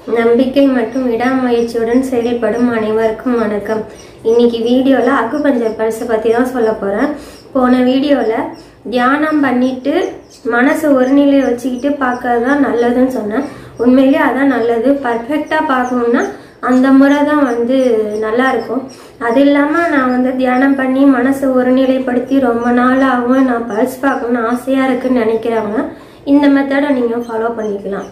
நம்பிக்கை மற்றும் விடாமுயற்சியுடன் செயல்படும் அனைவருக்கும் வணக்கம் இன்னைக்கு வீடியோவில் அக்குபஞ்சர் பரிசை பற்றி தான் சொல்ல போகிறேன் போன வீடியோவில் தியானம் பண்ணிட்டு மனசை ஒருநிலையை வச்சுக்கிட்டு பார்க்கறது தான் நல்லதுன்னு சொன்னேன் உண்மையிலேயே அதான் நல்லது பர்ஃபெக்டாக பார்க்கணுன்னா அந்த முறை தான் வந்து நல்லா இருக்கும் அது இல்லாமல் நான் வந்து தியானம் பண்ணி மனசை ஒருநிலைப்படுத்தி ரொம்ப நாள் ஆகும் நான் பல்ஸ் பார்க்கணும்னு ஆசையாக இருக்குன்னு நினைக்கிறவங்க இந்த மெத்தடை நீங்கள் ஃபாலோ பண்ணிக்கலாம்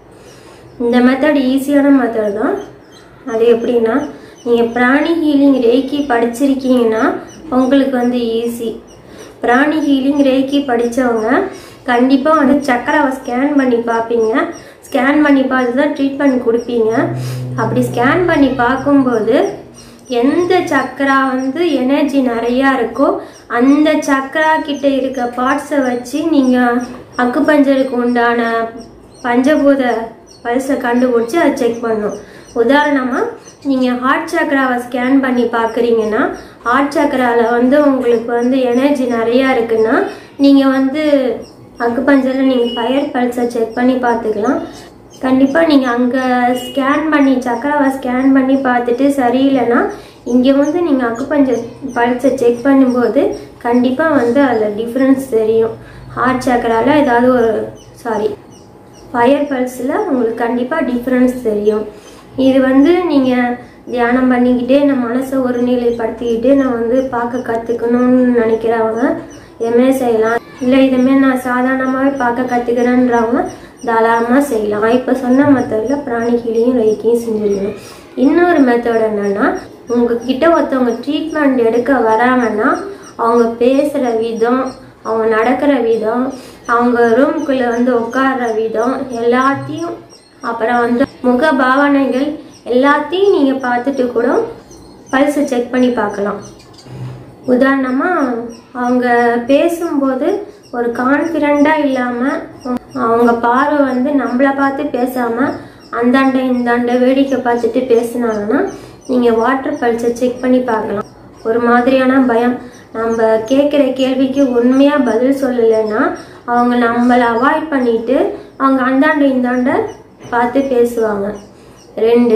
இந்த மெத்தட் ஈஸியான மெத்தட் தான் அது எப்படின்னா நீங்கள் பிராணி ஹீலிங் ரேக்கி படிச்சிருக்கீங்கன்னா உங்களுக்கு வந்து ஈஸி பிராணி ஹீலிங் ரேக்கி படித்தவங்க கண்டிப்பாக வந்து சக்கராவை ஸ்கேன் பண்ணி பார்ப்பீங்க ஸ்கேன் பண்ணி பார்த்து தான் ட்ரீட்மெண்ட் கொடுப்பீங்க அப்படி ஸ்கேன் பண்ணி பார்க்கும்போது எந்த சக்கரா வந்து எனர்ஜி நிறையா இருக்கோ அந்த சக்கரா கிட்ட இருக்க பார்ட்ஸை வச்சு நீங்கள் அக்குப்பஞ்சருக்கு உண்டான பஞ்சபூத பல்ஸை கண்டுபிடிச்சி அதை செக் பண்ணும் உதாரணமாக நீங்கள் ஹார்ட் சக்கராவை ஸ்கேன் பண்ணி பார்க்குறீங்கன்னா ஹார்ட் சக்கராவில் வந்து உங்களுக்கு வந்து எனர்ஜி நிறையா இருக்குன்னா நீங்கள் வந்து அக்குப்பஞ்சரில் நீங்கள் ஃபயர் பல்ஸை செக் பண்ணி பார்த்துக்கலாம் கண்டிப்பாக நீங்கள் அங்கே ஸ்கேன் பண்ணி சக்கராவை ஸ்கேன் பண்ணி பார்த்துட்டு சரியில்லைன்னா இங்கே வந்து நீங்கள் அக்குப்பஞ்சர் பல்ஸை செக் பண்ணும்போது கண்டிப்பாக வந்து அதில் டிஃப்ரென்ஸ் தெரியும் ஹார்ட் சக்கராவில் ஏதாவது ஒரு சாரி ஃபயர் பல்ஸில் உங்களுக்கு கண்டிப்பாக டிஃப்ரென்ஸ் தெரியும் இது வந்து நீங்கள் தியானம் பண்ணிக்கிட்டே நான் மனசை ஒருநிலைப்படுத்திக்கிட்டு நான் வந்து பார்க்க கற்றுக்கணும்னு நினைக்கிறவங்க எதுவுமே செய்யலாம் இல்லை இதுமாரி நான் சாதாரணமாகவே பார்க்க கற்றுக்கிறேன்றவங்க தாராளமாக செய்யலாம் இப்போ சொன்ன மெத்தடில் பிராணிகளையும் ரைக்கையும் செஞ்சுருக்கணும் இன்னொரு மெத்தட் என்னென்னா உங்ககிட்ட ஒருத்தவங்க ட்ரீட்மெண்ட் எடுக்க வராங்கன்னா அவங்க பேசுகிற விதம் அவங்க நடக்கிற விதம் அவங்க ரூம்குள்ளே வந்து உட்கார்ற விதம் எல்லாத்தையும் அப்புறம் வந்து முக பாவனைகள் எல்லாத்தையும் நீங்கள் பார்த்துட்டு கூட பல்ஸை செக் பண்ணி பார்க்கலாம் உதாரணமாக அவங்க பேசும்போது ஒரு கான்ஃபிடண்ட்டாக இல்லாமல் அவங்க பார்வை வந்து நம்மளை பார்த்து பேசாமல் அந்தாண்ட இந்தாண்ட வேடிக்கை பார்த்துட்டு பேசுனாங்கன்னா நீங்கள் வாட்டர் பல்ஸை செக் பண்ணி பார்க்கலாம் ஒரு மாதிரியான பயம் நம்ம கேட்குற கேள்விக்கு உண்மையாக பதில் சொல்லலைன்னா அவங்க நம்மளை அவாய்ட் பண்ணிட்டு அவங்க அந்தாண்ட இந்தாண்ட பார்த்து பேசுவாங்க ரெண்டு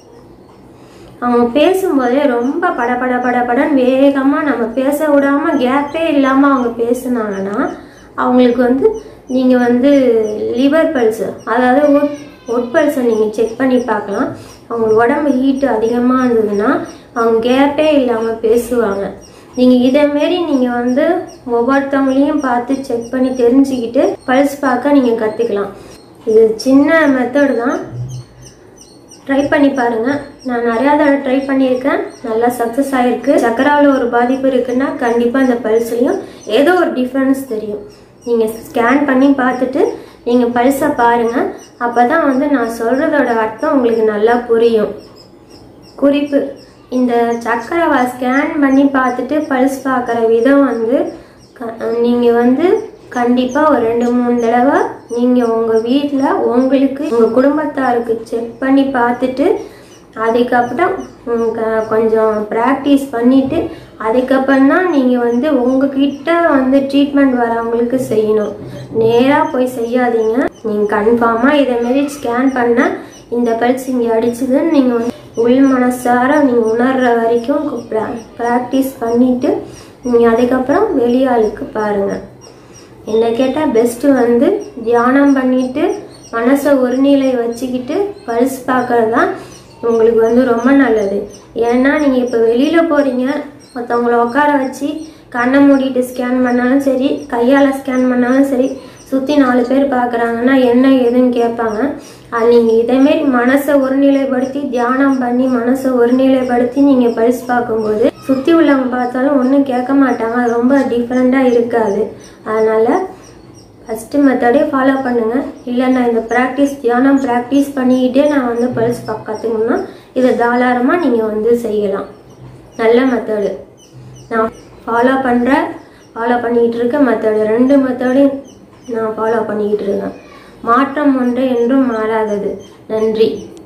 அவங்க பேசும்போதே ரொம்ப பட பட பட படன்னு வேகமாக நம்ம பேச விடாமல் கேப்பே இல்லாமல் அவங்க பேசுனாங்கன்னா அவங்களுக்கு வந்து நீங்கள் வந்து லிவர் பல்ஸு அதாவது ஒட் ஒட்பல்ஸை நீங்கள் செக் பண்ணி பார்க்கலாம் அவங்க உடம்பு ஹீட்டு அதிகமாக இருந்ததுன்னா அவங்க கேப்பே இல்லாமல் பேசுவாங்க நீங்கள் இதேமாரி நீங்கள் வந்து ஒவ்வொருத்தவங்களையும் பார்த்து செக் பண்ணி தெரிஞ்சுக்கிட்டு பல்ஸ் பார்க்க நீங்கள் கற்றுக்கலாம் இது சின்ன மெத்தடு தான் ட்ரை பண்ணி பாருங்கள் நான் நிறையா தடவை ட்ரை பண்ணியிருக்கேன் நல்லா சக்ஸஸ் ஆகிருக்கு சக்கராவில் ஒரு பாதிப்பு இருக்குன்னா கண்டிப்பாக இந்த பல்ஸ்லையும் ஏதோ ஒரு டிஃப்ரென்ஸ் தெரியும் நீங்கள் ஸ்கேன் பண்ணி பார்த்துட்டு நீங்கள் பல்ஸை பாருங்கள் அப்போ தான் வந்து நான் சொல்கிறதோட அர்த்தம் உங்களுக்கு நல்லா புரியும் குறிப்பு இந்த சக்கரவை ஸ்கேன் பண்ணி பார்த்துட்டு பல்ஸ் பார்க்குற விதம் வந்து நீங்கள் வந்து கண்டிப்பாக ஒரு ரெண்டு மூணு தடவை நீங்கள் உங்கள் வீட்டில் உங்களுக்கு உங்கள் குடும்பத்தாருக்கு செக் பண்ணி பார்த்துட்டு அதுக்கப்புறம் கொஞ்சம் ப்ராக்டிஸ் பண்ணிவிட்டு அதுக்கப்புறம் தான் நீங்கள் வந்து உங்ககிட்ட வந்து ட்ரீட்மெண்ட் வரவங்களுக்கு செய்யணும் நேராக போய் செய்யாதீங்க நீங்கள் கன்ஃபார்மாக இதேமாரி ஸ்கேன் பண்ண இந்த பல்ஸ் இங்கே அடிச்சதுன்னு நீங்கள் வந்து உள் மனசார நீங்கள் உணர்கிற வரைக்கும் ப்ராக்டிஸ் பண்ணிவிட்டு நீங்கள் அதுக்கப்புறம் வெளியாளுக்கு பாருங்கள் என்ன கேட்டால் பெஸ்ட்டு வந்து தியானம் பண்ணிட்டு மனசை ஒருநிலை வச்சுக்கிட்டு பல்ஸ் பார்க்கறது தான் உங்களுக்கு வந்து ரொம்ப நல்லது ஏன்னா நீங்கள் இப்போ வெளியில் போகிறீங்க ஒருத்தவங்கள உட்கார வச்சு கண்ணை மூடிட்டு ஸ்கேன் பண்ணாலும் சரி கையால் ஸ்கேன் பண்ணாலும் சரி சுற்றி நாலு பேர் பார்க்குறாங்கன்னா என்ன ஏதுன்னு கேட்பாங்க அது நீங்கள் இதேமாரி மனசை ஒருநிலைப்படுத்தி தியானம் பண்ணி மனசை ஒருநிலைப்படுத்தி நீங்கள் பல்ஸ் பார்க்கும்போது சுற்றி உள்ளவங்க பார்த்தாலும் ஒன்றும் கேட்க மாட்டாங்க அது ரொம்ப டிஃப்ரெண்ட்டாக இருக்காது அதனால் ஃபஸ்ட்டு மெத்தடே ஃபாலோ பண்ணுங்கள் இல்லை நான் இந்த ப்ராக்டிஸ் தியானம் ப்ராக்டிஸ் பண்ணிக்கிட்டே நான் வந்து பல்ஸ் கற்றுக்கணும்னா இதை தாராளமாக நீங்கள் வந்து செய்யலாம் நல்ல மெத்தடு நான் ஃபாலோ பண்ணுற ஃபாலோ பண்ணிக்கிட்டு இருக்க மெத்தடு ரெண்டு மெத்தடையும் நான் ஃபாலோ பண்ணிக்கிட்டு இருக்கேன் மாற்றம் ஒன்று என்றும் மாறாதது நன்றி